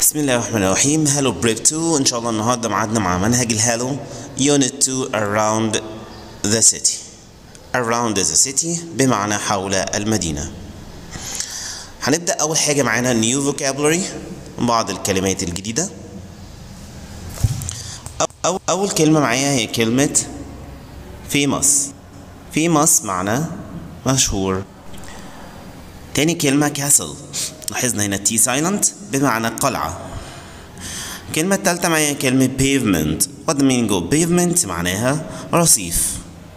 بسم الله الرحمن الرحيم هالو بريب 2 ان شاء الله النهارده معادنا مع منهج الهالو يونت 2 around the city around the city بمعنى حول المدينة هنبدأ أول حاجة معانا new vocabulary بعض الكلمات الجديدة أو أو أول كلمة معايا هي كلمة famous famous معنى مشهور تاني كلمة castle لاحظنا هنا تي سايلنت بمعنى قلعة الكلمة التالتة معايا كلمة pavement what the meaning of pavement معناها رصيف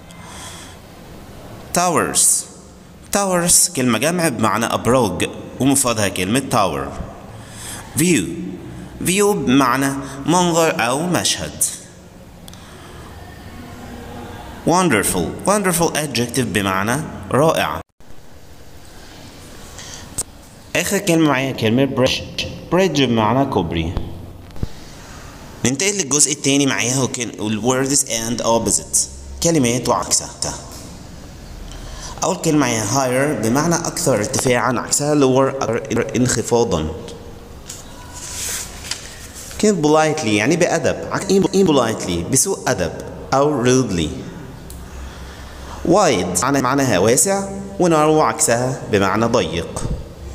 towers towers كلمة جمع بمعنى أبراج ومفردها كلمة tower view view بمعنى منظر أو مشهد wonderful wonderful adjective بمعنى رائع آخر كلمة معايا كلمة بريدج بريدج بمعنى كوبري ننتقل للجزء التاني معايا هو كان الوردز اند opposite كلمات وعكسها أول كلمة معايا higher بمعنى أكثر ارتفاعا عكسها lower انخفاضا كلمة politely يعني بأدب إيه politely بسوء أدب أو rudely wide معناها واسع ونارو عكسها بمعنى ضيق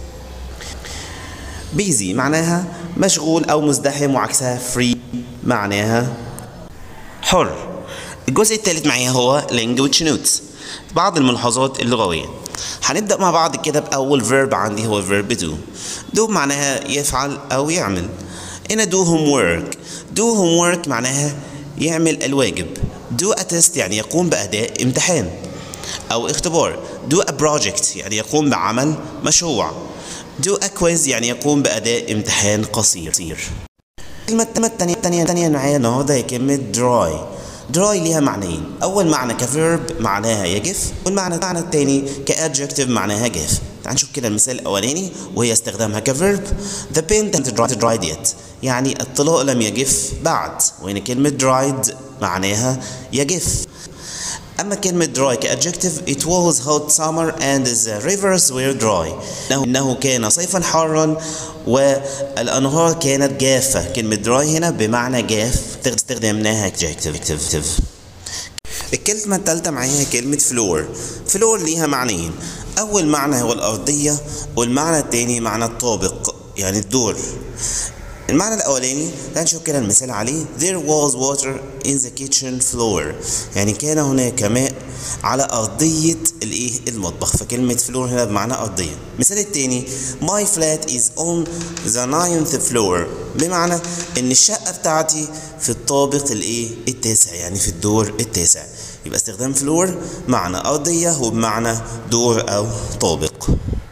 بيزي معناها مشغول أو مزدحم وعكسها فري معناها حر الجزء الثالث معايا هو language notes بعض الملاحظات اللغوية هنبدأ مع بعض كده بأول verb عندي هو verb do do معناها يفعل أو يعمل هنا do homework do homework معناها يعمل الواجب do a test يعني يقوم بأداء امتحان أو اختبار do a project يعني يقوم بعمل مشروع do a quiz يعني يقوم بأداء امتحان قصير الكلمة التانية التانية التانية معايا النهاردة هي كلمة dry dry ليها معنيين أول معنى كفيرب معناها يجف والمعنى المعنى التاني كadjective معناها جاف تعال نشوف كده المثال الأولاني وهي استخدامها كفيرب the pen hasn't dried, dried yet يعني الطلاء لم يجف بعد وهنا كلمة dried معناها يجف أما كلمة dry كadjective it was hot summer and the rivers were dry إنه, إنه كان صيفا حارا والأنهار كانت جافة كلمة dry هنا بمعنى جاف استخدمناها adjective الكلمة الثالثة معايا كلمة فلور فلور ليها معنيين أول معنى هو الأرضية والمعنى الثاني معنى الطابق يعني الدور المعنى الأولاني تعال نشوف كده المثال عليه there was water in the kitchen floor يعني كان هناك ماء على أرضية الإيه المطبخ فكلمة فلور هنا بمعنى أرضية المثال التاني my flat is on the ninth floor بمعنى إن الشقة بتاعتي في الطابق الإيه التاسع يعني في الدور التاسع يبقى استخدام فلور معنى أرضية وبمعنى دور أو طابق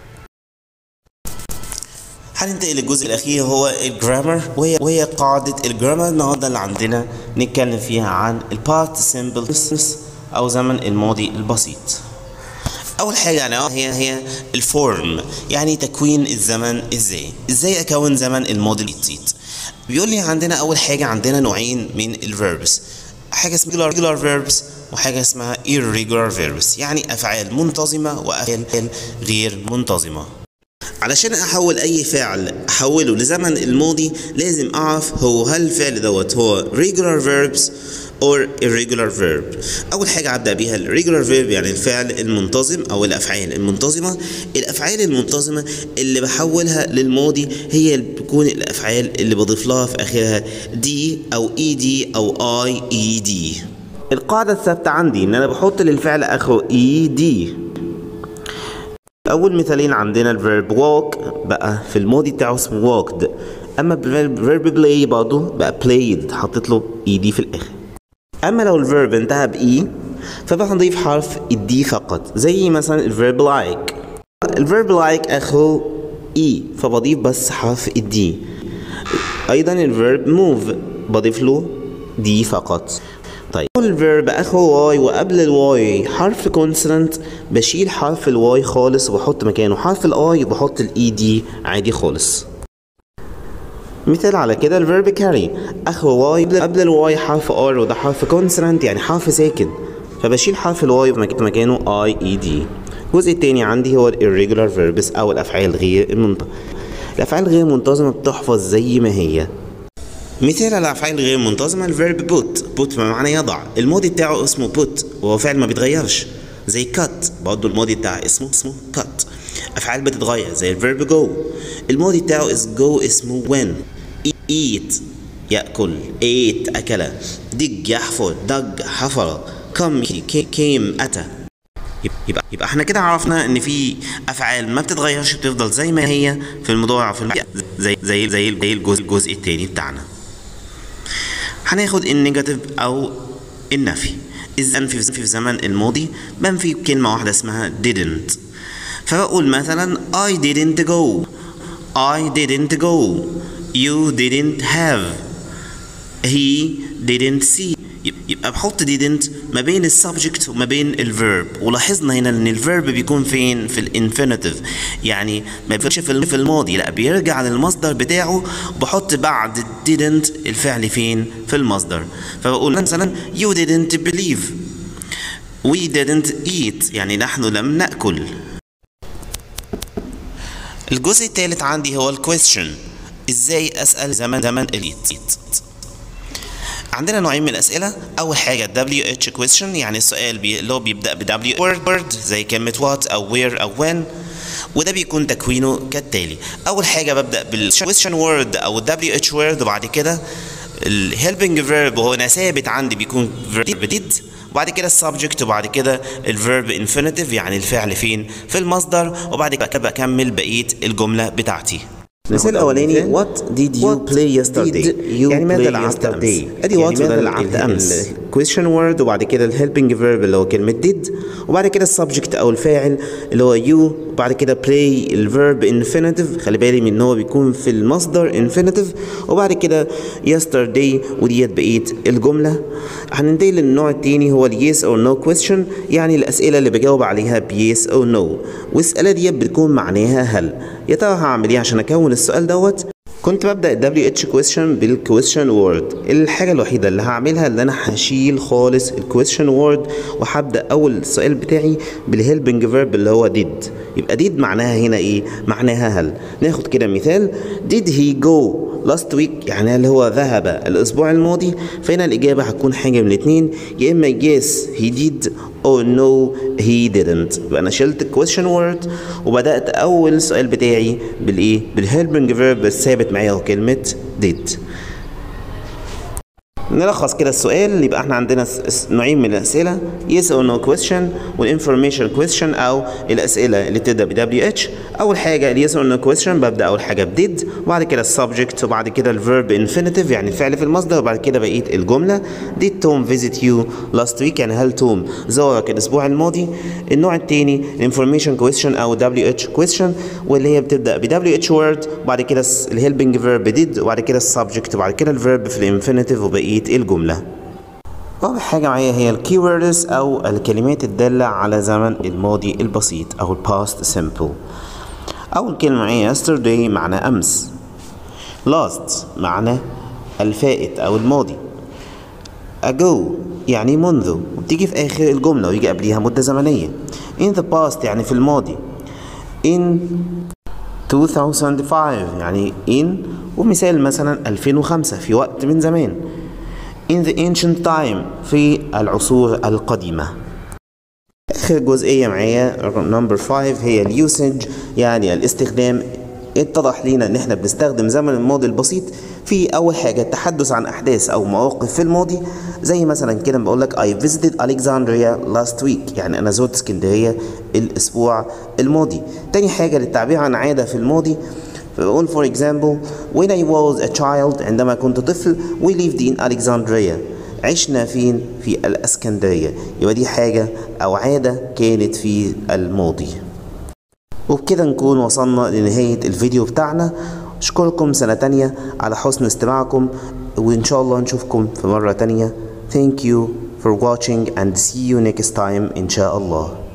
هننتقل للجزء الاخير هو الجرامر وهي وهي قاعده الجرامر النهارده اللي عندنا نتكلم فيها عن البارت سيمبلز او زمن الماضي البسيط اول حاجه يعني هي هي الفورم يعني تكوين الزمن ازاي ازاي اكون زمن الماضي البسيط بيقول لي عندنا اول حاجه عندنا نوعين من الفيربس حاجه اسمها regular verbs وحاجه اسمها irregular verbs يعني افعال منتظمه وافعال غير منتظمه علشان احول اي فعل احوله لزمن الماضي لازم اعرف هو هل الفعل دوت هو regular verbs or irregular verb اول حاجه ابدا بيها ال regular verb يعني الفعل المنتظم او الافعال المنتظمه الافعال المنتظمه اللي بحولها للماضي هي اللي بتكون الافعال اللي بضيف لها في اخرها دي او اي دي او اي اي دي القاعده الثابته عندي ان انا بحط للفعل اخره اي دي اول مثالين عندنا الفيرب walk بقى في الماضي بتاعه اسمه walked اما الفيرب play برضه بقى played حطيت له اي دي في الاخر اما لو الفيرب انتهى باي فبنضيف حرف الدي فقط زي مثلا الفيرب like الفيرب like اخره اي فبضيف بس حرف الدي ايضا الفيرب move بضيف له دي فقط طيب الفيرب اخره واي وقبل الواي حرف كونسونانت بشيل حرف الواي خالص وبحط مكانه حرف الاي وبحط الاي دي عادي خالص مثال على كده الفيرب كاري اخره واي قبل الواي حرف ار وده حرف كونسونانت يعني حرف ساكن فبشيل حرف الواي مكانه اي اي دي الجزء التاني عندي هو الirregular verbs او الافعال غير المنتظمه الأفعال غير منتظمة بتحفظ زي ما هي مثال على الأفعال غير منتظمة الفيرب بوت بوت بمعنى يضع الماضي بتاعه اسمه بوت وهو فعل ما بيتغيرش زي كات برضه الماضي بتاعه اسمه اسمه كات أفعال بتتغير زي الفيرب جو الماضي بتاعه is go اسمه when eat يأكل ate أكل dig يحفر dug حفر come came أتى يبقى يبقى احنا كده عرفنا ان في افعال ما بتتغيرش بتفضل زي ما هي في المضارع في الماضي زي زي زي زي الجزء الجزء الثاني بتاعنا هناخد النيجاتيف او النفي النفي في زمن الماضي بنفي كلمة واحدة اسمها didn't فبقول مثلا I didn't go I didn't go you didn't have he didn't see يبقى بحط didn't ما بين السبجكت وما بين الفيرب ولاحظنا هنا ان الفيرب بيكون فين في الانفينيتيف يعني ما بيكونش في الماضي لا بيرجع للمصدر بتاعه وبحط بعد didn't الفعل فين في المصدر فبقول مثلا you didn't believe we didn't eat يعني نحن لم نأكل الجزء الثالث عندي هو الكويستشن ازاي اسال زمن زمن اليت عندنا نوعين من الاسئله اول حاجه WH question يعني السؤال بي اللي هو بيبدا ب W word word زي كلمه what او where او when وده بيكون تكوينه كالتالي اول حاجه ببدا بال question word او WH word وبعد كده ال helping verb وهو هنا ثابت عندي بيكون verb did وبعد كده السبجكت وبعد كده الفيرب انفينيتيف يعني الفعل فين في المصدر وبعد كده بكمل بقيه الجمله بتاعتي المثال الاولاني what did you play yesterday يعني ماذا لعبت امس ادي what ماذا لعبت امس question word وبعد كده الهيلبنج فيرب اللي هو كلمه did وبعد كده السبجكت او الفاعل اللي هو you وبعد كده play الفيرب infinitive خلي بالي من ان هو بيكون في المصدر infinitive وبعد كده yesterday وديت بقيه الجمله هننتقل للنوع التاني هو ال yes or no question يعني الاسئله اللي بجاوب عليها ب yes or no والاسئله ديت بتكون معناها هل يا ترى هعمل ايه عشان اكون السؤال دوت كنت ببدا ال WH question بالكويستشن وورد الحاجه الوحيده اللي هعملها ان انا هشيل خالص الكويستشن وورد وهبدا اول السؤال بتاعي بالهيلبنج فيرب اللي هو did يبقى did معناها هنا ايه معناها هل ناخد كده مثال did he go last week يعني اللي هو ذهب الاسبوع الماضي فهنا الاجابه هتكون حاجه من الاثنين يا اما yes he did or no he didn't يبقى انا شلت question word وبدات اول سؤال بتاعي بالايه بالهيلبنج فيرب الثابت معايا هو كلمه did نلخص كده السؤال يبقى احنا عندنا نوعين من الاسئله yes or no question والinformation question او الاسئله اللي بتبدا ب WH اول حاجه ال yes or no question ببدا اول حاجه ب did وبعد كده السبجكت وبعد كده الفيرب infinitive يعني الفعل في المصدر وبعد كده بقيه الجمله did Tom visit you last week يعني هل توم زارك الاسبوع الماضي النوع الثاني information question او WH question واللي هي بتبدا ب WH word وبعد كده الهيلبنج فيرب did وبعد كده السبجكت وبعد كده الفيرب في الانفينيتيف وبقيه الجملة رابع حاجة معايا هي الكيوردز أو الكلمات الدالة على زمن الماضي البسيط أو الباست سيمبل أول كلمة معايا yesterday معنى أمس last معنى الفائت أو الماضي ago يعني منذ وبتيجي في آخر الجملة ويجي قبليها مدة زمنية in the past يعني في الماضي in 2005 يعني in ومثال مثلا 2005 في وقت من زمان in the ancient time في العصور القديمة آخر جزئية معايا نمبر 5 هي اليوسج يعني الاستخدام اتضح لينا ان احنا بنستخدم زمن الماضي البسيط في اول حاجه التحدث عن احداث او مواقف في الماضي زي مثلا كده بقول لك I visited Alexandria last week يعني انا زرت اسكندريه الاسبوع الماضي تاني حاجه للتعبير عن عاده في الماضي فبقول for example when I was a child عندما كنت طفل we lived in Alexandria عشنا فين في الاسكندريه يبقى دي حاجه او عاده كانت في الماضي وبكده نكون وصلنا لنهاية الفيديو بتاعنا أشكركم سنة تانية على حسن استماعكم وإن شاء الله نشوفكم في مرة تانية Thank you for watching and see you next time إن شاء الله